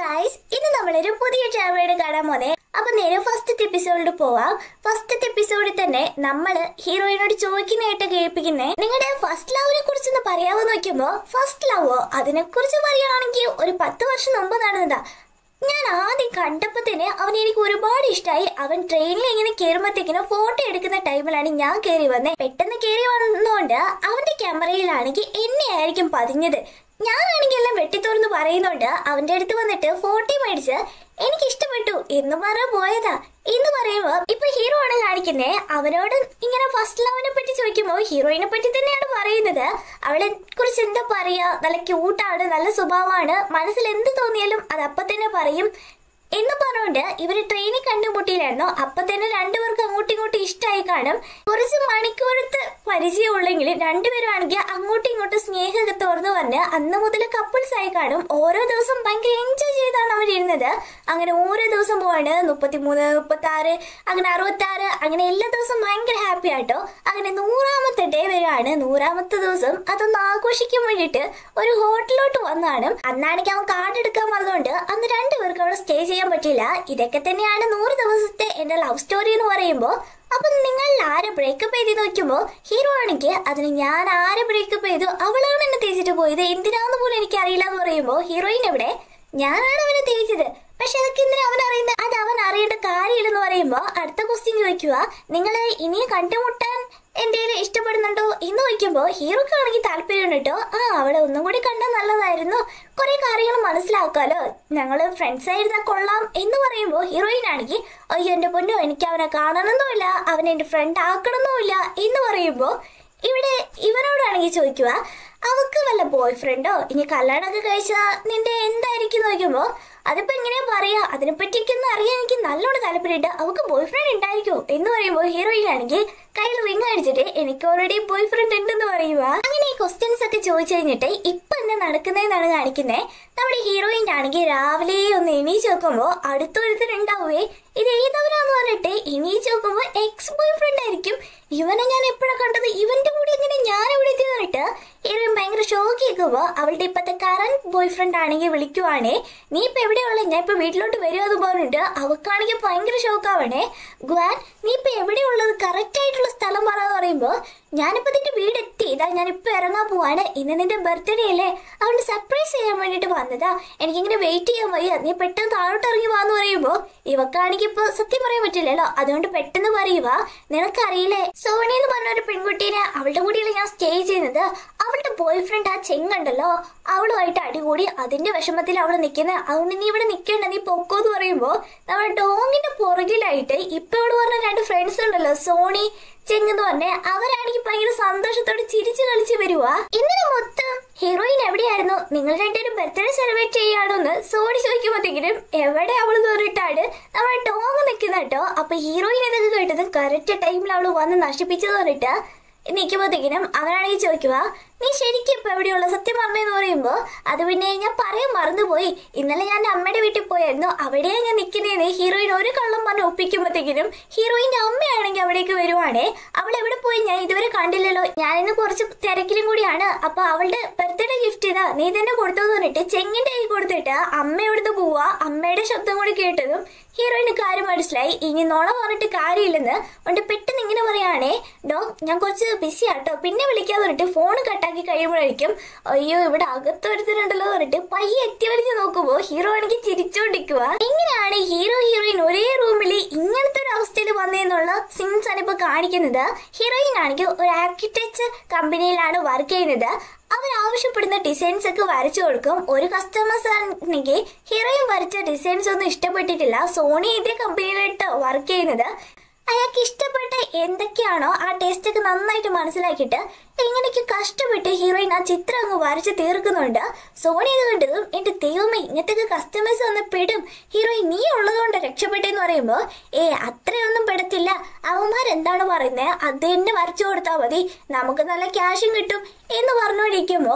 guys ഇന്ന് നമ്മളൊരു പുതിയ ട്രാവലേഡ് കാണാൻ പോന്നെ അപ്പൊ നേരെ ഫസ്റ്റത്തെ എപ്പിസോഡിൽ പോവാം ഫസ്റ്റത്തെ എപ്പിസോഡിൽ തന്നെ നമ്മള് ഹീറോയിനോട് ചോദിക്കുന്നതായിട്ട് കേൾപ്പിക്കുന്നേ നിങ്ങളുടെ ഫസ്റ്റ് ലവിനെ കുറിച്ചൊന്ന് പറയാവോ നോക്കുമ്പോ ഫസ്റ്റ് ലവോ അതിനെ കുറിച്ച് പറയുകയാണെങ്കിൽ ഒരു പത്ത് വർഷം മുമ്പ് നടന്നതാ ഞാൻ ആദ്യം കണ്ടപ്പോ തന്നെ അവൻ എനിക്ക് ഒരുപാട് ഇഷ്ടമായി അവൻ ട്രെയിനിൽ ഇങ്ങനെ കയറുമ്പോഴത്തേക്കിനും ഫോട്ടോ എടുക്കുന്ന ടൈമിലാണ് ഞാൻ കയറി വന്നത് പെട്ടെന്ന് കയറി വന്നോണ്ട് അവന്റെ ക്യാമറയിലാണെങ്കിൽ എന്നെ ആയിരിക്കും പതിഞ്ഞത് ഞാനാണെങ്കിൽ എല്ലാം വെട്ടിത്തോർന്ന് പറയുന്നുണ്ട് അവന്റെ അടുത്ത് വന്നിട്ട് ഫോട്ടോ മേടിച്ച് എനിക്ക് ഇഷ്ടപ്പെട്ടു എന്ന് പറഞ്ഞ പോയതാ എന്ന് പറയുമ്പോ ഇപ്പൊ ഹീറോ ആണ് കാണിക്കുന്നേ അവനോട് ഇങ്ങനെ ഫസ്റ്റ് ലവിനെ പറ്റി ചോദിക്കുമ്പോ ഹീറോയിനെ പറ്റി തന്നെയാണ് പറയുന്നത് അവളെ കുറിച്ച് എന്താ പറയാ നല്ല ക്യൂട്ടാണ് നല്ല സ്വഭാവമാണ് മനസ്സിൽ എന്ത് തോന്നിയാലും അത് അപ്പൊ തന്നെ പറയും എന്ന് പറഞ്ഞുകൊണ്ട് ഇവര് ട്രെയിനിൽ കണ്ടുമുട്ടിയില്ലായിരുന്നു അപ്പൊ തന്നെ രണ്ടുപേർക്കും അങ്ങോട്ടും ഇങ്ങോട്ടും ഇഷ്ടമായി കാണും കുറച്ച് മണിക്കൂറത്ത് പരിചയമുള്ളെങ്കിൽ രണ്ടുപേരും ആണെങ്കിൽ അങ്ങോട്ടും ഇങ്ങോട്ടും സ്നേഹമൊക്കെ തുറന്നു പറഞ്ഞ് അന്ന് മുതൽ കപ്പിൾസ് ആയി കാണും ഓരോ ദിവസം ഭയങ്കര എൻജോയ് ചെയ്താണ് അവരിരുന്നത് അങ്ങനെ ഓരോ ദിവസം പോവാണ് മുപ്പത്തിമൂന്ന് മുപ്പത്തി ആറ് അങ്ങനെ അറുപത്തി ആറ് അങ്ങനെ എല്ലാ ദിവസവും ഭയങ്കര ഹാപ്പി ആട്ടോ അങ്ങനെ നൂറാമത്തെ ഡേ വരെയാണ് നൂറാമത്തെ ദിവസം അതൊന്ന് ആഘോഷിക്കാൻ വേണ്ടിയിട്ട് ഒരു ഹോട്ടലിലോട്ട് വന്നാണ് അന്നാണെങ്കിൽ അവൻ കാർഡ് എടുക്കാൻ വന്നതുകൊണ്ട് അന്ന് രണ്ടുപേർക്കും അവിടെ സ്റ്റേ ചെയ്യാൻ പറ്റില്ല ഇതൊക്കെ തന്നെയാണ് നൂറ് ദിവസത്തെ എന്റെ ലവ് സ്റ്റോറി എന്ന് പറയുമ്പോൾ അപ്പൊ നിങ്ങൾ ആരെ ബ്രേക്കപ്പ് ചെയ്ത് നോക്കുമ്പോൾ ഹീറോ ആണെങ്കിൽ അതിന് ഞാൻ ആരെ ബ്രേക്കപ്പ് ചെയ്തു അവളാണ് എന്നെ തേച്ചിട്ട് പോയത് എന്തിനാന്ന് പോലും എനിക്ക് അറിയില്ല എന്ന് പറയുമ്പോൾ ഹീറോയിൻ എവിടെ ഞാനാണ് അവനെ തേച്ചത് പക്ഷെ അതൊക്കെ എന്തിനാ അവൻ അറിയുന്നത് അത് അവൻ അറിയേണ്ട കാര്യമില്ലെന്ന് പറയുമ്പോൾ അടുത്ത ക്വസ്റ്റ്യൻ ചോദിക്കുക നിങ്ങൾ ഇനിയും കണ്ടുമുട്ടാൻ എന്തേലും ഇഷ്ടപ്പെടുന്നുണ്ടോ എന്ന് ചോദിക്കുമ്പോൾ ഹീറോക്കാണെങ്കിൽ താല്പര്യമുണ്ട് കേട്ടോ ആ അവളെ ഒന്നും കൂടി കണ്ടാൽ നല്ലതായിരുന്നു കുറെ കാര്യങ്ങൾ മനസ്സിലാക്കാലോ ഞങ്ങൾ ഫ്രണ്ട്സ് ആയിരുന്നാൽ കൊള്ളാം എന്ന് പറയുമ്പോൾ ഹീറോയിൻ ആണെങ്കിൽ അയ്യോ എൻ്റെ പൊന്നോ എനിക്ക് അവനെ കാണണമെന്നുമില്ല അവനെ എൻ്റെ ഫ്രണ്ട് ആക്കണമെന്നുമില്ല എന്ന് പറയുമ്പോൾ ഇവിടെ ഇവനോടാണെങ്കിൽ ചോദിക്കുക അവക്ക് വല്ല ബോയ് ഫ്രണ്ടോ ഇനി കല്യാണമൊക്കെ കഴിച്ചാൽ നിന്റെ എന്തായിരിക്കും നോക്കുമ്പോൾ അതിപ്പോ എങ്ങനെയാ പറയാ അതിനെപ്പറ്റിയൊക്കെ ഒന്ന് അറിയാൻ എനിക്ക് നല്ലോണം താല്പര്യമുണ്ട് അവക്ക് ബോയ് ഫ്രണ്ട് ഉണ്ടായിരിക്കോ എന്ന് പറയുമ്പോൾ ഹീറോയിൻ ആണെങ്കിൽ കയ്യിൽ റിങ് അടിച്ചിട്ട് എനിക്ക് ഓൾറെഡി ബോയ് ഫ്രണ്ട് ഉണ്ടെന്ന് പറയുക അങ്ങനെ ഈ ക്വസ്റ്റ്യൻസ് ഒക്കെ ചോദിച്ചു കഴിഞ്ഞിട്ട് ഇപ്പൊ എന്താ നടക്കുന്നതെന്നാണ് കാണിക്കുന്നത് നമ്മുടെ ഹീറോയിൻ ആണെങ്കിൽ രാവിലെ ഒന്ന് എണീച്ച് നോക്കുമ്പോൾ അടുത്തൊരുത്തരുണ്ടാവുകയെ ഇത് ഏതവരാന്ന് പറഞ്ഞിട്ട് എണീച്ച് നോക്കുമ്പോൾ എക്സ് ബോയ് ഫ്രണ്ട് ആയിരിക്കും ഇവനെ ഞാൻ എപ്പോഴാ കണ്ടത് ഇവന്റെ കൂടെ എങ്ങനെ ഞാൻ എവിടെ എത്തി പറഞ്ഞിട്ട് ഹീറോയിൻ ഭയങ്കര ഷോക്ക് കേൾക്കുമ്പോൾ അവളുടെ ഇപ്പത്തെ കറന്റ് ബോയ് ഫ്രണ്ട് ആണെങ്കിൽ വിളിക്കുവാണേ നീ ഇപ്പൊ എവിടെയുള്ള ഞാൻ ഇപ്പൊ വീട്ടിലോട്ട് വരുമോ എന്ന് പറഞ്ഞിട്ട് അവക്കാണെങ്കിൽ ഭയങ്കര ഷോക്ക് ആവണേ ഗ്വാൻ നീ ഇപ്പൊ എവിടെയുള്ളത് കറക്റ്റ് ആയിട്ടുള്ള സ്ഥലം പറയാന്ന് പറയുമ്പോ ഞാനിപ്പോ നിന്റെ വീടെത്തി ഇതാ ഞാനിപ്പോ ഇറങ്ങാൻ പോവാണ് ഇന്ന് നിന്റെ ബർത്ത്ഡേ അല്ലേ അതുകൊണ്ട് സർപ്രൈസ് ചെയ്യാൻ വേണ്ടിട്ട് വന്നതാ എനിക്കിങ്ങനെ വെയിറ്റ് ചെയ്യാൻ വയ്യ നീ പെട്ടെന്ന് താഴോട്ട് ഇറങ്ങി വാന്ന് പറയുമ്പോ ഇവക്കാണെങ്കിൽ ഇപ്പൊ സത്യം പറയാൻ പറ്റില്ലല്ലോ അതുകൊണ്ട് പെട്ടെന്ന് പറയുക നിനക്കറിയില്ലേ സോണി എന്ന് പറഞ്ഞ ഒരു പെൺകുട്ടീനെ അവളുടെ കൂടെയല്ലേ ഞാൻ സ്റ്റേ ചെയ്യുന്നത് അവളുടെ ബോയ് ഫ്രണ്ട് ആ ചെങ്ങുണ്ടല്ലോ അവളുമായിട്ട് അടികൂടി അതിന്റെ വിഷമത്തിൽ അവൾ നിൽക്കുന്നത് അതുകൊണ്ട് നീ ഇവിടെ നിൽക്കേണ്ട നീ പൊക്കോ എന്ന് പറയുമ്പോ നമ്മുടെ ഡോങ്ങിന്റെ പുറകിലായിട്ട് ഇപ്പൊ ഇവിടെ പറഞ്ഞ രണ്ട് ഫ്രണ്ട്സ് ഉണ്ടല്ലോ സോണി ചെങ്ങെന്ന് പറഞ്ഞ് അവരാണെങ്കിൽ ഭയങ്കര സന്തോഷത്തോടെ ചിരിച്ചു കളിച്ച് വരുവാ ഇന്നലെ മൊത്തം ഹീറോയിൻ എവിടെയായിരുന്നു നിങ്ങൾ രണ്ടുപേരും ബർത്ത്ഡേ സെലിബ്രേറ്റ് ചെയ്യാണോ എന്ന് സോണി ചോദിക്കുമ്പോഴത്തേക്കിനും എവിടെ അവള് തോന്നിട്ടാണ് നമ്മുടെ ഡോങ് നിൽക്കുന്ന കേട്ടോ അപ്പൊ ഹീറോയിൻ ഇതൊക്കെ കേട്ടത് കറക്റ്റ് ടൈമിൽ അവള് വന്ന് നശിപ്പിച്ചു തോന്നിട്ട് നിൽക്കുമ്പോഴത്തേക്കിനും അവനാണെങ്കിൽ ചോദിക്കുക നീ ശരിക്കും ഇപ്പൊ എവിടെയുള്ള സത്യം പറഞ്ഞെന്ന് പറയുമ്പോ അത് പിന്നെ ഞാൻ പറയാൻ മറന്നുപോയി ഇന്നലെ ഞാൻ എൻ്റെ അമ്മയുടെ വീട്ടിൽ പോയായിരുന്നു അവിടെയാ ഞാൻ നിൽക്കുന്നതെന്ന് ഹീറോയിൻ ഒരു കള്ളം പറഞ്ഞ് ഒപ്പിക്കുമ്പോഴത്തേക്കിനും ഹീറോയിന്റെ അമ്മയാണെങ്കിൽ അവിടേക്ക് വരുവാണേ അവൾ എവിടെ പോയി ഞാൻ ഇതുവരെ കണ്ടില്ലല്ലോ ഞാൻ ഇന്ന് കുറച്ച് തിരക്കിലും കൂടിയാണ് അപ്പൊ അവളുടെ ബർത്ത്ഡേ ഗിഫ്റ്റ് ഇതാ നീ തന്നെ കൊടുത്തു പറഞ്ഞിട്ട് ചെങ്ങിന്റെ കൈ കൊടുത്തിട്ട് അമ്മ എവിടുന്ന് പോവാ അമ്മയുടെ ശബ്ദം കൂടി കേട്ടതും ഹീറോയിന് കാര്യം മനസ്സിലായി ഇനി നോണ പറഞ്ഞിട്ട് കാര്യമില്ലെന്ന് കൊണ്ട് പെട്ടെന്ന് ഇങ്ങനെ പറയുകയാണേ ഡോ ഞാൻ കുറച്ച് ബിസി ആട്ടോ പിന്നെ വിളിക്കാന്ന് പറഞ്ഞിട്ട് ഫോൺ കട്ടാക്കി കഴിയുമ്പോഴായിരിക്കും അയ്യോ ഇവിടെ അകത്തൊരുത്തരുണ്ടല്ലോ പറഞ്ഞിട്ട് പയ്യെ എത്തി വലിച്ച് നോക്കുമ്പോൾ ഹീറോ ആണെങ്കിൽ ചിരിച്ചോണ്ടിരിക്കുക എങ്ങനെയാണ് ഹീറോ ഹീറോയിൻ ഒരേ റൂമിൽ ഇങ്ങനത്തെ ഒരു അവസ്ഥയിൽ വന്നതെന്നുള്ള സീൻസ് ആണ് ഇപ്പൊ കാണിക്കുന്നത് ഹീറോയിൻ ആണെങ്കിൽ ഒരു ആർക്കിടെക്ചർ കമ്പനിയിലാണ് വർക്ക് ചെയ്യുന്നത് അവർ ആവശ്യപ്പെടുന്ന ഡിസൈൻസ് ഒക്കെ വരച്ചു കൊടുക്കും ഒരു കസ്റ്റമേഴ്സ് ആണെങ്കിൽ ഹീറോയിൻ വരച്ച ഡിസൈൻസ് ഒന്നും ഇഷ്ടപ്പെട്ടിട്ടില്ല സോണി ഇതേ കമ്പനിയിലിട്ട് വർക്ക് ചെയ്യുന്നത് അയാൾക്ക് ഇഷ്ടപ്പെട്ട എന്തൊക്കെയാണോ ആ ടേസ്റ്റ് ഒക്കെ നന്നായിട്ട് മനസ്സിലാക്കിയിട്ട് എങ്ങനെയൊക്കെ കഷ്ടപ്പെട്ട് ഹീറോയിൻ ആ ചിത്രം അങ്ങ് വരച്ച് തീർക്കുന്നുണ്ട് സോണി ഇത് കണ്ടതും എന്റെ ദൈവമേ ഇങ്ങനത്തെ കസ്റ്റമേഴ്സ് വന്ന് പെടും ഹീറോയിൻ നീ ഉള്ളതുകൊണ്ട് രക്ഷപ്പെട്ടെന്ന് പറയുമ്പോൾ ഏ അത്രയൊന്നും പെടത്തില്ല അവന്മാരെന്താണ് പറയുന്നത് അത് തന്നെ വരച്ചു കൊടുത്താൽ മതി നമുക്ക് നല്ല ക്യാഷും കിട്ടും എന്ന് പറഞ്ഞുകൊണ്ടിരിക്കുമ്പോൾ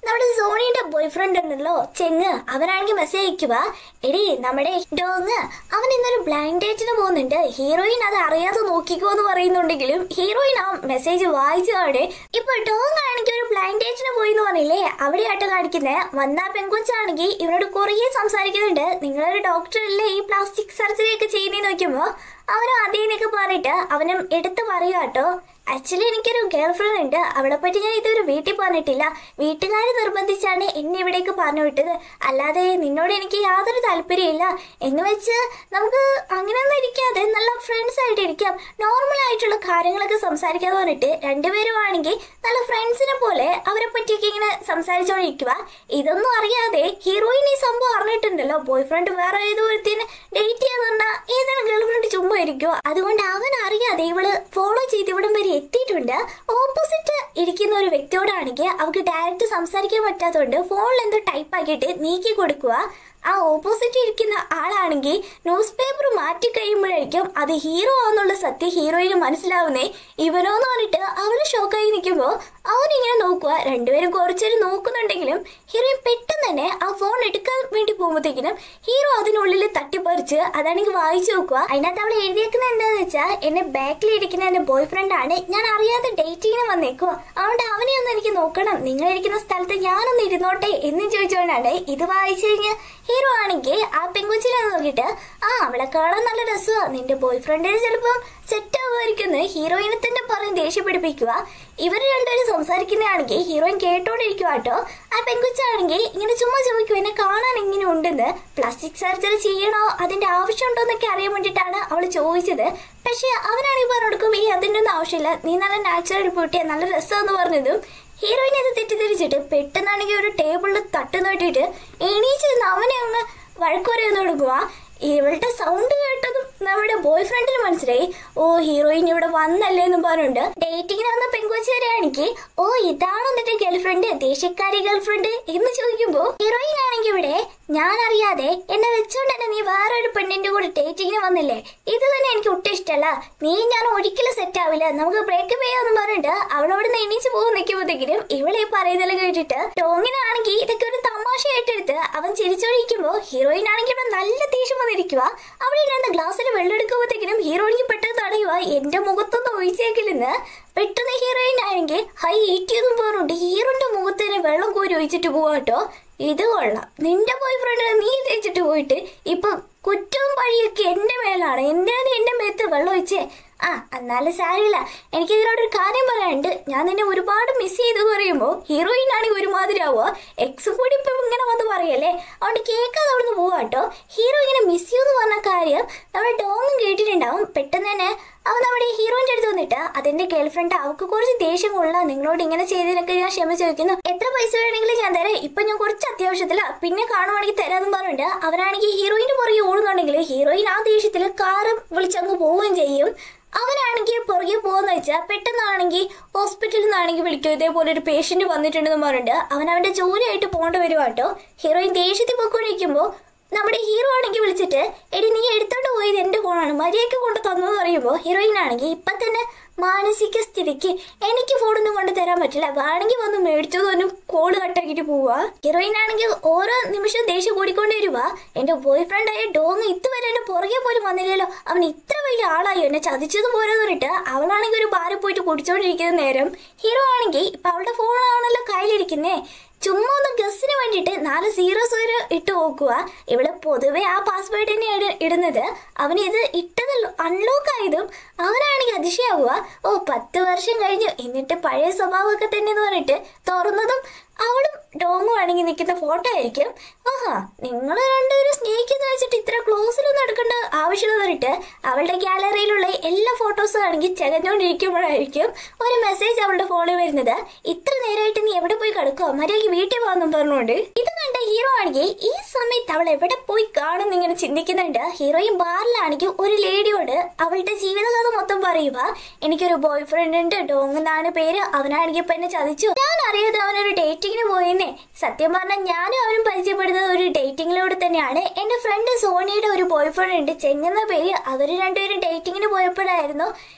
നമ്മുടെ സോണിയുടെ ബോയ് ഫ്രണ്ട് ഉണ്ടല്ലോ ചെങ്ങ് അവനാണെങ്കിൽ മെസ്സേജ് അയക്കുക എടി നമ്മുടെ ഡോങ് അവൻ ഇന്നൊരു ബ്ലൈൻഡ് ഡേറ്റിന് പോകുന്നുണ്ട് ഹീറോയിൻ അത് അറിയാതെ നോക്കിക്കോ എന്ന് പറയുന്നുണ്ടെങ്കിലും ഹീറോയിൻ ആ മെസ്സേജ് വായിച്ചതാണ് ഇപ്പൊ ഡോങ് ആണെങ്കിൽ ഒരു ബ്ലൈൻഡ് ഡേറ്റിന് പോയി എന്ന് പറഞ്ഞില്ലേ അവിടെയായിട്ട് കാണിക്കുന്നത് വന്ന പെൺകൊച്ചാണെങ്കിൽ ഇവരോട് കുറേ സംസാരിക്കുന്നുണ്ട് നിങ്ങളൊരു ഡോക്ടർ അല്ലേ ഈ പ്ലാസ്റ്റിക് സർജറി ഒക്കെ ചെയ്യുന്നതെന്ന് നോക്കുമ്പോ അവനും അതേന്നൊക്കെ പറഞ്ഞിട്ട് അവനും എടുത്തു പറയുക കേട്ടോ ആക്ച്വലി എനിക്കൊരു ഗേൾ ഫ്രണ്ട് ഉണ്ട് അവളെ പറ്റി ഞാൻ ഇതൊരു വീട്ടിൽ പറഞ്ഞിട്ടില്ല വീട്ടുകാർ നിർബന്ധിച്ചാണ് എന്നെ ഇവിടേക്ക് പറഞ്ഞു വിട്ടത് അല്ലാതെ നിന്നോട് എനിക്ക് യാതൊരു താല്പര്യമില്ല എന്ന് വെച്ച് നമുക്ക് അങ്ങനെയൊന്നും ഇരിക്കാതെ നല്ല ഫ്രണ്ട്സ് ആയിട്ട് ഇരിക്കാം നോർമൽ ആയിട്ടുള്ള കാര്യങ്ങളൊക്കെ സംസാരിക്കാന്ന് പറഞ്ഞിട്ട് രണ്ടുപേരും ആണെങ്കിൽ നല്ല ഫ്രണ്ട്സിനെ പോലെ അവരെ പറ്റിയൊക്കെ ഇങ്ങനെ സംസാരിച്ചോണ്ടിരിക്കുക ഇതൊന്നും അറിയാതെ ഹീറോയിൻ ഈ സംഭവം അറിഞ്ഞിട്ടുണ്ടല്ലോ ബോയ് ഫ്രണ്ട് വേറെ ഏതോ ഒരുത്തിന് ഡേറ്റ് ചെയ്യാന്ന് പറഞ്ഞാൽ ഏതെങ്കിലും ഗേൾ ഫ്രണ്ട് ചുമ്മാ ഇരിക്കുവോ അതുകൊണ്ട് അവൻ അറിയാതെ ഇവള് ഫോളോ ചെയ്ത് ഇവിടം വരെ എത്തിയിട്ടുണ്ട് ഓപ്പോസിറ്റ് ഇരിക്കുന്ന ഒരു വ്യക്തിയോടാണെങ്കിൽ അവൾക്ക് ഡയറക്റ്റ് സംസാരിക്കാൻ പറ്റാത്തതുകൊണ്ട് ഫോണിൽ എന്തോ ടൈപ്പ് ആക്കിയിട്ട് നീക്കി കൊടുക്കുക ആ ഓപ്പോസിറ്റ് ഇരിക്കുന്ന ആളാണെങ്കിൽ ന്യൂസ് പേപ്പർ മാറ്റി കഴിയുമ്പോഴായിരിക്കും അത് ഹീറോ ആണെന്നുള്ള സത്യം ഹീറോയിന് മനസ്സിലാവുന്നേ ഇവനോന്ന് പറഞ്ഞിട്ട് അവള് ഷോക്കായി നിൽക്കുമ്പോൾ അവനിങ്ങനെ നോക്കുക രണ്ടുപേരും കുറച്ചേരം നോക്കുന്നുണ്ടെങ്കിലും ഹീറോയിൻ പെട്ടെന്ന് തന്നെ ആ ഫോൺ എടുക്കാൻ വേണ്ടി പോകുമ്പോഴത്തേക്കിനും ഹീറോ അതിനുള്ളിൽ തട്ടിപ്പറിച്ച് അതാണെങ്കിൽ വായിച്ചു നോക്കുക അതിനകത്ത് അവൾ എഴുതിയേക്കുന്നത് എന്താന്ന് വെച്ചാൽ എന്നെ ബാക്കിൽ ഇരിക്കുന്ന എന്റെ ബോയ് ഫ്രണ്ട് ആണ് ഞാൻ അറിയാതെ ഡേറ്റിങ്ങിന് വന്നേക്കോ അതുകൊണ്ട് അവനെ ഒന്ന് എനിക്ക് നോക്കണം നിങ്ങൾ ഇരിക്കുന്ന സ്ഥലത്ത് ഞാനൊന്ന് ഇരുന്നോട്ടെ എന്ന് ചോദിച്ചുകൊണ്ടാണ് ഇത് വായിച്ചു കഴിഞ്ഞാൽ ഹീറോ ആണെങ്കിൽ ആ പെങ്കുച്ചിനെ നോക്കിയിട്ട് ആ അവളെ കാണാൻ നല്ല രസമാണ് നിന്റെ ബോയ് ഫ്രണ്ടിന് ചിലപ്പം സെറ്റ് ആവുമായിരിക്കും ഹീറോയിനെ തന്നെ പറഞ്ഞ് ദേഷ്യപ്പിടിപ്പിക്കുക ഇവർ രണ്ടുപേരും സംസാരിക്കുന്നതാണെങ്കിൽ ഹീറോയിൻ കേട്ടോണ്ടിരിക്കുക കേട്ടോ ആ പെങ്കുച്ചാണെങ്കിൽ ഇങ്ങനെ ചുമ്മാ ചോദിക്കും എന്നെ കാണാൻ എങ്ങനെ ഉണ്ടെന്ന് പ്ലാസ്റ്റിക് സർജറി ചെയ്യണോ അതിന്റെ ആവശ്യമുണ്ടോ എന്നൊക്കെ അറിയാൻ വേണ്ടിയിട്ടാണ് അവൾ ചോദിച്ചത് പക്ഷെ അവനാണെങ്കിൽ പറഞ്ഞു കൊടുക്കും ഈ അതിൻ്റെ ഒന്നും ആവശ്യമില്ല നീ നല്ല നാച്ചുറൽ ബ്യൂട്ടിയാ നല്ല രസമെന്ന് പറഞ്ഞതും ഹീറോയിൻ അത് തെറ്റിദ്ധരിച്ചിട്ട് പെട്ടെന്നാണെങ്കിൽ ഒരു ടേബിളിൽ തട്ട് നോട്ടിയിട്ട് എണീച്ച് നിന്ന് അവനെ അങ്ങ് വഴക്ക് പറയാൻ തുടങ്ങുക ഇവളുടെ സൗണ്ട് കേട്ടതും നമ്മുടെ ബോയ് ഫ്രണ്ടിന് മനസ്സിലായി ഓ ഹീറോയിൻ ഇവിടെ വന്നല്ലേ എന്നും പറഞ്ഞുണ്ട് ഡേറ്റിങ്ങിന് വന്ന പെങ്കൊച്ചേരാണെങ്കിൽ ഓ ഇതാണോ നിന്റെ ഗേൾഫ്രണ്ട് ദേശക്കാരി ഗേൾഫ്രണ്ട് എന്ന് ചോദിക്കുമ്പോ ഹീറോയിൻ ആണെങ്കിൽ ഇവിടെ ഞാൻ അറിയാതെ എന്നെ വെച്ചോണ്ട് തന്നെ നീ വേറൊരു പെണ്ണിന്റെ കൂടെ ഡേറ്റിങ്ങിന് വന്നില്ലേ ഇത് തന്നെ എനിക്ക് ഒട്ടും ഇഷ്ടമല്ല നീ ഞാൻ ഒരിക്കലും സെറ്റ് ആവില്ല നമുക്ക് ബ്രേക്കപ്പ് ചെയ്യാന്ന് പറഞ്ഞിട്ട് അവളോട് എണീച്ച് പോകും നിൽക്കുമ്പോഴത്തേക്കിനും ഇവളെ ഈ പറയുന്നതെല്ലാം കേട്ടിട്ട് ടോങ്ങിനാണെങ്കിൽ ഇതൊക്കെ ഒരു തമാശയായിട്ട് എടുത്ത് അവൻ ചിരിച്ചോണ്ടിരിക്കുമ്പോ ഹീറോയിൻ ആണെങ്കിൽ ഇവിടെ നല്ല ദേഷ്യം വന്നിരിക്കുക അവിടെ ഇരുന്ന ഗ്ലാസ്സിൽ വെള്ളം എടുക്കുമ്പോഴത്തേക്കിനും ഹീറോയിനിക്ക് പെട്ടെന്ന് തടയുക എന്റെ മുഖത്തൊന്നും ഒഴിച്ചേക്കില്ലെന്ന് പെട്ടെന്ന് ഹീറോയിൻ ആണെങ്കിൽ ഹൈ ഈറ്റിയതും പറഞ്ഞിട്ട് ഹീറോന്റെ മുഖത്ത് തന്നെ വെള്ളം കോരി ഒഴിച്ചിട്ട് പോവാട്ടോ ഇത് കൊള്ളാം നിന്റെ ബോയ് ഫ്രണ്ടിനെ നീ തേച്ചിട്ട് പോയിട്ട് ഇപ്പൊ കുറ്റവും പഴിയൊക്കെ എന്റെ മേലാണ് എന്തിനാണ് എന്റെ മേത്ത് വെള്ളം ഒഴിച്ചേ ആ എന്നാലും സാരില്ല എനിക്ക് ഇതിനോടൊരു കാര്യം പറയാനുണ്ട് ഞാൻ നിന്നെ ഒരുപാട് മിസ് ചെയ്തു പറയുമ്പോൾ ഹീറോയിൻ ആണെങ്കിൽ ഒരുമാതിരി ആവുക എക്സും കൂടി ഇപ്പൊ ഇങ്ങനെ വന്ന് പറയല്ലേ അതുകൊണ്ട് കേൾക്കാതെ അവിടുന്ന് പോവാ കേട്ടോ ഹീറോ ഇങ്ങനെ മിസ് ചെയ്യൂ എന്ന് പറഞ്ഞ കാര്യം നമ്മുടെ ഡോങ്ങും കേട്ടിട്ടുണ്ടാവും പെട്ടെന്ന് തന്നെ അവൻ നമ്മുടെ ഹീറോയിന്റെ അടുത്ത് വന്നിട്ട് അതെന്റെ ഗേൾഫ്രണ്ട് അവൾക്ക് കുറച്ച് ദേഷ്യം കൊള്ളാം നിങ്ങളോട് ഇങ്ങനെ ചെയ്തതിനൊക്കെ ഞാൻ ക്ഷമ ചോദിക്കുന്നു എത്ര പൈസ വേണമെങ്കിലും ഞാൻ തരാം ഇപ്പൊ ഞാൻ കുറച്ച് അത്യാവശ്യത്തില പിന്നെ കാണുവാണെങ്കിൽ തരാമെന്ന് പറഞ്ഞിട്ട് അവനാണെങ്കിൽ ഹീറോയിന്റെ പുറകെ ഓടുന്നുണ്ടെങ്കിൽ ഹീറോയിൻ ആ ദേഷ്യത്തിൽ കാറ് വിളിച്ചങ്ങ് പോവുകയും ചെയ്യും അവനാണെങ്കിൽ പുറകെ പോകുന്ന വെച്ചാൽ പെട്ടെന്നാണെങ്കിൽ ഹോസ്പിറ്റലിൽ നിന്നാണെങ്കിൽ വിളിക്കും ഇതേപോലെ ഒരു പേഷ്യന്റ് വന്നിട്ടുണ്ടെന്ന് പറഞ്ഞിട്ട് അവൻ അവന്റെ ജോലിയായിട്ട് പോകേണ്ടി വരുവാട്ടോ ഹീറോയിൻ ദേഷ്യത്തിൽ പോയിക്കൊണ്ടിരിക്കുമ്പോൾ നമ്മുടെ ഹീറോ ആണെങ്കിൽ വിളിച്ചിട്ട് എടി നീ എടുത്തോണ്ട് പോയത് എന്റെ ഫോണാണ് മര്യാദയ്ക്ക് കൊണ്ട് തന്നു എന്ന് പറയുമ്പോൾ ഹീറോയിൻ ആണെങ്കിൽ ഇപ്പൊ തന്നെ മാനസിക സ്ഥിതിക്ക് എനിക്ക് ഫോണൊന്നും കൊണ്ട് തരാൻ പറ്റില്ല വേണമെങ്കിൽ വന്ന് മേടിച്ചു തന്നെ കോള് കട്ടാക്കിട്ട് പോവാ ഹീറോയിൻ ആണെങ്കിൽ ഓരോ നിമിഷം ദേഷ്യം കൂടിക്കൊണ്ടേ വരുക എന്റെ ബോയ് ഫ്രണ്ട് ആയ ഡോങ് ഇതുവരെ എന്റെ പുറകെ പോലും വന്നില്ലല്ലോ അവൻ ഇത്ര വലിയ ആളായോ എന്നെ ചതിച്ചതും പോരെന്ന് പറഞ്ഞിട്ട് അവളാണെങ്കിൽ ഒരു ബാറിൽ പോയിട്ട് കുടിച്ചോണ്ടിരിക്കുന്ന നേരം ഹീറോ ആണെങ്കിൽ ഇപ്പൊ അവളുടെ ഫോണാണല്ലോ കയ്യിലിരിക്കുന്നേ ചുമ്മാ ഒന്ന് ഗസ്സിന് വേണ്ടിയിട്ട് നാല് സീറോ സീറോ ഇട്ട് നോക്കുക ഇവിടെ പൊതുവെ ആ പാസ്വേഡ് തന്നെയാണ് ഇടുന്നത് അവൻ ഇത് ഇട്ടത് അൺലോക്ക് ആയതും അവനാണെങ്കിൽ അതിശയാവുക ഓ പത്ത് വർഷം കഴിഞ്ഞു എന്നിട്ട് പഴയ സ്വഭാവമൊക്കെ തന്നെ എന്ന് പറഞ്ഞിട്ട് തുറന്നതും അവളും ഡോങ്ങും ആണെങ്കിൽ നിൽക്കുന്ന ഫോട്ടോ ആയിരിക്കും ആഹാ നിങ്ങൾ രണ്ടുപേരും സ്നേഹിക്കുന്ന വെച്ചിട്ട് ഇത്ര ക്ലോസിലൊന്നും എടുക്കേണ്ട ആവശ്യമെന്ന് പറഞ്ഞിട്ട് അവളുടെ ഗാലറിയിലുള്ള എല്ലാ ഫോട്ടോസും ആണെങ്കിൽ ചെകഞ്ഞുകൊണ്ടിരിക്കുമ്പോഴായിരിക്കും ഒരു മെസ്സേജ് അവളുടെ ഫോണിൽ വരുന്നത് ഇത്ര നേരമായിട്ട് നീ എവിടെ പോയി കിടക്കുമോ മര്യാദയ്ക്ക് വീട്ടിൽ പോകുന്നു പറഞ്ഞുകൊണ്ട് ഇത് കണ്ട ഹീറോ ആണെങ്കിൽ ഈ സമയത്ത് അവൾ എവിടെ പോയി കാണും ഇങ്ങനെ ചിന്തിക്കുന്നുണ്ട് ഹീറോയിൻ ബാറിലാണെങ്കിൽ ഒരു ലേഡിയോട് അവളുടെ ജീവിതകഥ മൊത്തം പറയുക എനിക്കൊരു ബോയ് ഫ്രണ്ട് ഉണ്ട് ഡോങ് എന്നാണ് പേര് അവനാണെങ്കിൽ ഇപ്പൊ എന്നെ ചതിച്ചു ഞാൻ അറിയാതെ അവനൊരു ഡേറ്റിങ്ങിന് പോയെന്നേ സത്യം പറഞ്ഞാൽ ഞാനും അവനും പരിചയപ്പെടുന്നത് ഒരു ഡേറ്റിങ്ങിലൂടെ തന്നെയാണ് എന്റെ ഫ്രണ്ട് സോണിയുടെ ഒരു ബോയ് ഫ്രണ്ട് ഉണ്ട് ചെങ്ങുന്ന പേര് അവർ രണ്ടുപേരും ഡേറ്റിങ്ങിന് പോയപ്പോഴായിരുന്നു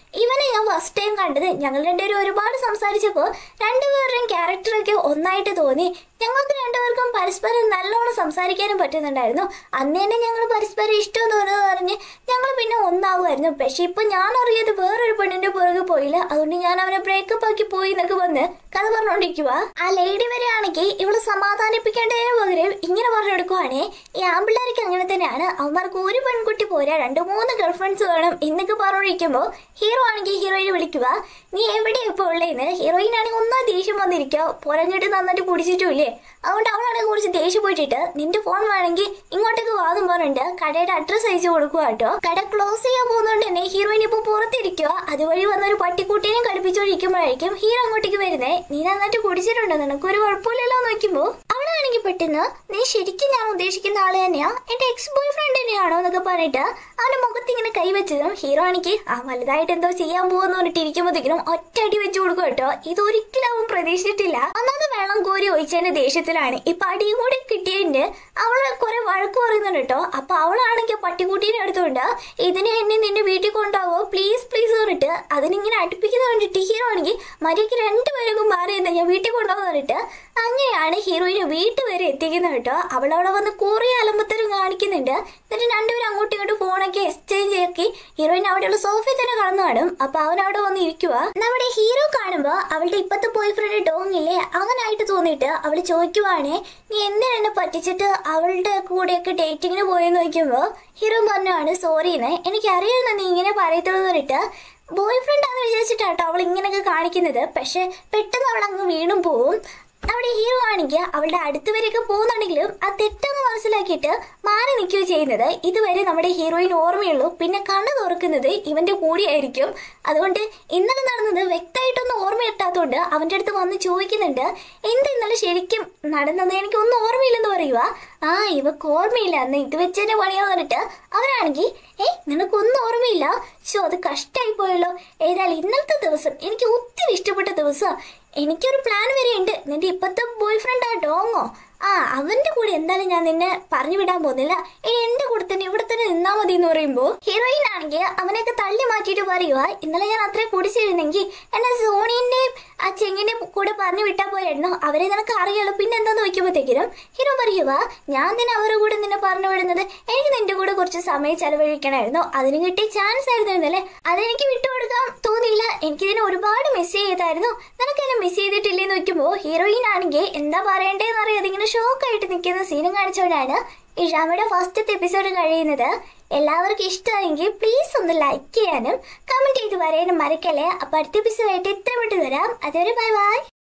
ഇവനെ ഞാൻ ഫസ്റ്റ് ടൈം കണ്ടത് ഞങ്ങൾ രണ്ടുപേരും ഒരുപാട് സംസാരിച്ചപ്പോൾ രണ്ടുപേരുടെയും ക്യാരക്ടറൊക്കെ ഒന്നായിട്ട് തോന്നി ഞങ്ങൾക്ക് രണ്ടുപേർക്കും പരസ്പരം നല്ലോണം സംസാരിക്കാനും പറ്റുന്നുണ്ടായിരുന്നു അന്ന് തന്നെ ഞങ്ങൾ പരസ്പരം ഇഷ്ടം തോന്നുന്നത് പറഞ്ഞ് ഞങ്ങൾ പിന്നെ ഒന്നാവുമായിരുന്നു പക്ഷെ ഇപ്പൊ ഞാൻ അറിയാതെ വേറൊരു പെണ്ണിന്റെ പുറകെ പോയില്ല അതുകൊണ്ട് ഞാൻ അവനെ ബ്രേക്കപ്പ് ആക്കി പോയി എന്നൊക്കെ വന്ന് കഥ പറഞ്ഞോണ്ടിരിക്കുക ആ ലേഡി വരെയാണെങ്കിൽ ഇവള് സമാധാനിപ്പിക്കേണ്ടതിന് പകരം ഇങ്ങനെ പറഞ്ഞെടുക്കുവാണേ ഈ ആമ്പിള്ളേർക്ക് അങ്ങനെ തന്നെയാണ് അവന്മാർക്ക് ഒരു പെൺകുട്ടി പോരാ രണ്ട് മൂന്ന് ഗേൾഫ്രണ്ട്സ് വേണം എന്നൊക്കെ പറഞ്ഞിരിക്കുമ്പോൾ ഹീറോ ആണെങ്കിൽ ഹീറോയിനെ വിളിക്കുക നീ എവിടെയാ ഇപ്പോൾ ഉള്ളതെന്ന് ഹീറോയിൻ ആണെങ്കിൽ ഒന്നാം ദേഷ്യം വന്നിരിക്കുക പൊരഞ്ഞിട്ട് നന്നായിട്ട് കുടിച്ചിട്ടുമില്ലേ അതുകൊണ്ട് അവളാണെങ്കിൽ കുറച്ച് ദേഷ്യം പോയിട്ടിട്ട് നിന്റെ ഫോൺ വേണമെങ്കിൽ ഇങ്ങോട്ടേക്ക് വാദം പറഞ്ഞിട്ട് കടയുടെ അഡ്രസ് അയച്ചു കൊടുക്കുക കേട്ടോ കട ക്ലോസ് ചെയ്യാൻ പോകുന്നതുകൊണ്ട് തന്നെ ഹീറോയിൻ ഇപ്പോൾ പുറത്തിരിക്കുക അതുവഴി വന്നൊരു പട്ടിക്കുട്ടീനെ കളിപ്പിച്ചുകൊണ്ടിരിക്കുമ്പോഴായിരിക്കും ഹീറോ അങ്ങോട്ടേക്ക് വരുന്നേ നീ നന്നായിട്ട് കുടിച്ചിട്ടുണ്ടോ നിനക്ക് ഒരു കുഴപ്പമില്ലല്ലോ നോക്കുമ്പോൾ അവളാണെങ്കിൽ പെട്ടെന്ന് നീ ശരിക്കും ഞാൻ ഉദ്ദേശിക്കുന്ന ആള് തന്നെയാ എന്റെ എക്സ് ബോയ് ഫ്രണ്ട് തന്നെയാണോ എന്നൊക്കെ പറഞ്ഞിട്ട് അവന്റെ മുഖത്ത് ഇങ്ങനെ കൈവച്ചതും ഹീറോ ആണെങ്കിൽ ആ വലുതായിട്ട് എന്തോ ചെയ്യാൻ പോകുന്ന പറഞ്ഞിട്ട് ഇരിക്കുമ്പോഴത്തേക്കും ഒറ്റ അടി വെച്ച് കൊടുക്കും കേട്ടോ ഇതൊരിക്കലും അവൻ പ്രതീക്ഷിച്ചിട്ടില്ല ഒന്നാമത് വെള്ളം കോരി ഒഴിച്ചതിന്റെ ദേഷ്യത്തിലാണ് ഇപ്പൊ അടിയും കൂടി കിട്ടിയതിന്റെ അവള് കുറെ വഴക്ക് പറയുന്നുണ്ട് കേട്ടോ അപ്പൊ അവളാണെങ്കിൽ പട്ടിക്കുട്ടീനെ എടുത്തോണ്ട് ഇതിനെ എന്നെ നിന്റെ വീട്ടിൽ കൊണ്ടാവോ പ്ലീസ് പ്ലീസ് പറഞ്ഞിട്ട് അതിനിങ്ങനെ അടുപ്പിക്കുന്ന കണ്ടിട്ട് ഹീറോ ആണെങ്കിൽ മര്യാദയ്ക്ക് രണ്ടുപേരും മാറി നിന്ന് ഞാൻ വീട്ടിൽ കൊണ്ടുപോകാൻ പറഞ്ഞിട്ട് അങ്ങനെയാണ് ഹീറോയിനെ വീട്ടിൽ വരെ എത്തിക്കുന്നത് കേട്ടോ അവളവിടെ വന്ന് കുറേ അലമ്പത്തരം കാണിക്കുന്നുണ്ട് എന്നിട്ട് രണ്ടുപേരും അങ്ങോട്ടും ഇങ്ങോട്ടും ഫോണൊക്കെ എക്സ്ചേഞ്ച് ആക്കി ഹീറോയിൻ അവിടെയുള്ള സോഫയിൽ തന്നെ കടന്നു കാണും അപ്പൊ അവൻ അവിടെ വന്ന് ഇരിക്കുക നമ്മുടെ ഹീറോ കാണുമ്പോ അവളുടെ ഇപ്പത്തെ ബോയ് ഫ്രണ്ട് ഡോങ് ഇല്ലേ അങ്ങനായിട്ട് തോന്നിയിട്ട് അവള് ചോദിക്കുവാണേ നീ എന്തിനാ എന്നെ പറ്റിച്ചിട്ട് അവളുടെ കൂടെയൊക്കെ ഡേറ്റിങ്ങിന് പോയെന്ന് ചോദിക്കുമ്പോ ഹീറോ പറഞ്ഞാണ് സോറിന്ന് എനിക്കറിയായിരുന്നു നീ ഇങ്ങനെ പറയത്തുള്ളൂ പറഞ്ഞിട്ട് ബോയ് ഫ്രണ്ട് ആണെന്ന് വിചാരിച്ചിട്ടാട്ടോ അവൾ ഇങ്ങനെയൊക്കെ കാണിക്കുന്നത് പക്ഷെ പെട്ടെന്ന് അവൾ അങ്ങ് വീണും പോവും അവിടെ ഹീറോ ആണെങ്കിൽ അവളുടെ അടുത്ത് വരെയൊക്കെ പോകുന്നുണ്ടെങ്കിലും ആ തെറ്റെന്ന് മനസ്സിലാക്കിയിട്ട് മാറി നിൽക്കുകയോ ചെയ്യുന്നത് ഇതുവരെ നമ്മുടെ ഹീറോയിൻ ഓർമ്മയുള്ളൂ പിന്നെ കണ്ണ് തുറക്കുന്നത് ഇവന്റെ കൂടിയായിരിക്കും അതുകൊണ്ട് ഇന്നലെ നടന്നത് വ്യക്തമായിട്ടൊന്നും ഓർമ്മ കിട്ടാത്തതുകൊണ്ട് അവന്റെ അടുത്ത് വന്ന് ചോദിക്കുന്നുണ്ട് എന്ത് ഇന്നലെ ശരിക്കും നടന്നത് എനിക്കൊന്നും ഓർമ്മയില്ലെന്ന് പറയുക ആ ഇവക്ക് ഓർമ്മയില്ല അന്ന് ഇത് വെച്ച് തന്നെ പണിയാന്ന് പറഞ്ഞിട്ട് അവനാണെങ്കിൽ ഏ നിനക്കൊന്നും ഓർമ്മയില്ല ശോ അത് കഷ്ടായി പോയല്ലോ ഏതായാലും ഇന്നലത്തെ ദിവസം എനിക്ക് ഒത്തിരി ഇഷ്ടപ്പെട്ട ദിവസം എനിക്കൊരു പ്ലാൻ വരെ ഉണ്ട് നിന്റെ ഇപ്പത്തെ ബോയ് ഫ്രണ്ട് ആ ഡോങ്ങോ ആ അവന്റെ കൂടെ എന്തായാലും ഞാൻ നിന്നെ പറഞ്ഞു വിടാൻ പോകുന്നില്ല ഇനി എന്റെ കൂടെ തന്നെ ഇവിടെ തന്നെ നിന്നാ മതി എന്ന് പറയുമ്പോ ഹീറോയിൻ ആണെങ്കിൽ അവനെയൊക്കെ തള്ളി മാറ്റിയിട്ട് പറയുക ഇന്നലെ ഞാൻ അത്രയും കുടിച്ചിരുന്നെങ്കിൽ എന്നെ സോണിന്റെയും ആ ചെങ്ങിന്റെ കൂടെ പറഞ്ഞു വിട്ടാ പോയായിരുന്നു അവരെ നിനക്ക് അറിയാലോ പിന്നെ എന്താന്ന് നോക്കുമ്പോഴത്തേക്കിനും ഹീറോ പറയുക ഞാൻ തന്നെ അവരുടെ കൂടെ നിന്നെ പറഞ്ഞു വിടുന്നത് എനിക്ക് നിന്റെ കൂടെ കുറച്ച് സമയം ചെലവഴിക്കണമായിരുന്നു അതിന് കിട്ടിയ ചാൻസ് ആയിരുന്നു ഇന്നലെ അതെനിക്ക് വിട്ടുകൊടുക്കാൻ തോന്നിയില്ല എനിക്കിതിനെ ഒരുപാട് മിസ് ചെയ്തായിരുന്നു നിനക്ക് എന്നെ മിസ് ചെയ്തിട്ടില്ലേന്ന് നോക്കുമ്പോൾ ഹീറോയിൻ ആണെങ്കിൽ എന്താ പറയണ്ടേന്ന് അറിയാതെ ഇങ്ങനെ ഷോക്കായിട്ട് നിൽക്കുന്ന സീനും കാണിച്ചുകൊണ്ടാണ് ഈ ഡ്രാമയുടെ ഫസ്റ്റത്തെ എപ്പിസോഡ് കഴിയുന്നത് എല്ലാവർക്കും ഇഷ്ടമായെങ്കിൽ പ്ലീസ് ഒന്ന് ലൈക്ക് ചെയ്യാനും കമന്റ് ചെയ്ത് പറയാനും മറക്കല്ലേ അപ്പൊ അടുത്ത എപ്പിസോഡായിട്ട് ഇത്ര വിട്ടു തരാം അതുവരെ ബൈ ബൈ